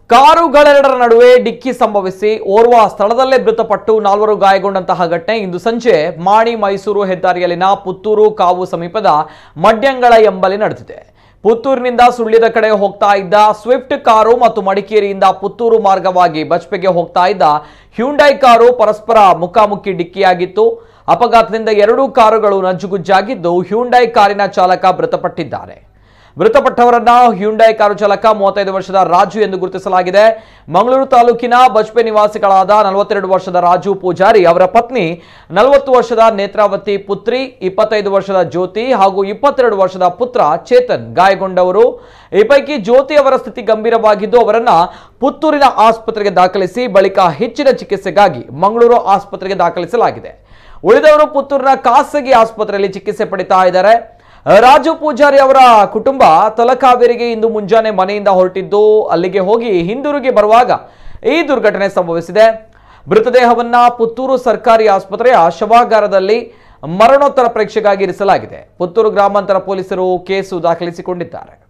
ಕಾರುಗಳೆರಡರ ನಡುವೆ ಡಿಕ್ಕಿ ಸಂಭವಿಸಿ ಓರ್ವ ಸ್ಥಳದಲ್ಲೇ ಮೃತಪಟ್ಟು ನಾಲ್ವರು ಗಾಯಗೊಂಡಂತಹ ಘಟನೆ ಇಂದು ಸಂಜೆ ಮಾಣಿ ಮೈಸೂರು ಹೆದ್ದಾರಿಯಲ್ಲಿನ ಪುತ್ತೂರು ಕಾವು ಸಮೀಪದ ಮಡ್ಯಂಗಳ ಎಂಬಲ್ಲಿ ನಡೆದಿದೆ ಪುತ್ತೂರಿನಿಂದ ಸುಳ್ಯದ ಕಡೆ ಹೋಗ್ತಾ ಇದ್ದ ಸ್ವಿಫ್ಟ್ ಕಾರು ಮತ್ತು ಮಡಿಕೇರಿಯಿಂದ ಪುತ್ತೂರು ಮಾರ್ಗವಾಗಿ ಬಜ್ಪೆಗೆ ಹೋಗ್ತಾ ಇದ್ದ ಹ್ಯುಂಡೈ ಕಾರು ಪರಸ್ಪರ ಮುಖಾಮುಖಿ ಡಿಕ್ಕಿಯಾಗಿತ್ತು ಅಪಘಾತದಿಂದ ಎರಡೂ ಕಾರುಗಳು ನಜ್ಜುಗುಜ್ಜಾಗಿದ್ದು ಹ್ಯುಂಡೈ ಕಾರಿನ ಚಾಲಕ ಮೃತಪಟ್ಟಿದ್ದಾರೆ ಮೃತಪಟ್ಟವರನ್ನ ಹ್ಯುಂಡೈ ಕಾರು ಚಾಲಕ ಮೂವತ್ತೈದು ವರ್ಷದ ರಾಜು ಎಂದು ಗುರುತಿಸಲಾಗಿದೆ ಮಂಗಳೂರು ತಾಲೂಕಿನ ಬಜ್ಪೆ ನಿವಾಸಿಗಳಾದ ನಲವತ್ತೆರಡು ವರ್ಷದ ರಾಜು ಪೂಜಾರಿ ಅವರ ಪತ್ನಿ ನಲವತ್ತು ವರ್ಷದ ನೇತ್ರಾವತಿ ಪುತ್ರಿ ಇಪ್ಪತ್ತೈದು ವರ್ಷದ ಜ್ಯೋತಿ ಹಾಗೂ ಇಪ್ಪತ್ತೆರಡು ವರ್ಷದ ಪುತ್ರ ಚೇತನ್ ಗಾಯಗೊಂಡವರು ಈ ಪೈಕಿ ಜ್ಯೋತಿ ಅವರ ಸ್ಥಿತಿ ಗಂಭೀರವಾಗಿದ್ದು ಅವರನ್ನ ಪುತ್ತೂರಿನ ಆಸ್ಪತ್ರೆಗೆ ದಾಖಲಿಸಿ ಬಳಿಕ ಹೆಚ್ಚಿನ ಚಿಕಿತ್ಸೆಗಾಗಿ ಮಂಗಳೂರು ಆಸ್ಪತ್ರೆಗೆ ದಾಖಲಿಸಲಾಗಿದೆ ಉಳಿದವರು ಪುತ್ತೂರಿನ ಖಾಸಗಿ ಆಸ್ಪತ್ರೆಯಲ್ಲಿ ಚಿಕಿತ್ಸೆ ಪಡಿತಾ ಇದ್ದಾರೆ ರಾಜು ಪೂಜಾರಿ ಅವರ ಕುಟುಂಬ ತಲಕಾವೇರಿಗೆ ಇಂದು ಮುಂಜಾನೆ ಮನೆಯಿಂದ ಹೊರಟಿದ್ದು ಅಲ್ಲಿಗೆ ಹೋಗಿ ಹಿಂದಿರುಗಿ ಬರುವಾಗ ಈ ದುರ್ಘಟನೆ ಸಂಭವಿಸಿದೆ ಮೃತದೇಹವನ್ನ ಪುತ್ತೂರು ಸರ್ಕಾರಿ ಆಸ್ಪತ್ರೆಯ ಶವಾಗಾರದಲ್ಲಿ ಮರಣೋತ್ತರ ಪರೀಕ್ಷೆಗಾಗಿ ಇರಿಸಲಾಗಿದೆ ಪುತ್ತೂರು ಗ್ರಾಮಾಂತರ ಪೊಲೀಸರು ಕೇಸು ದಾಖಲಿಸಿಕೊಂಡಿದ್ದಾರೆ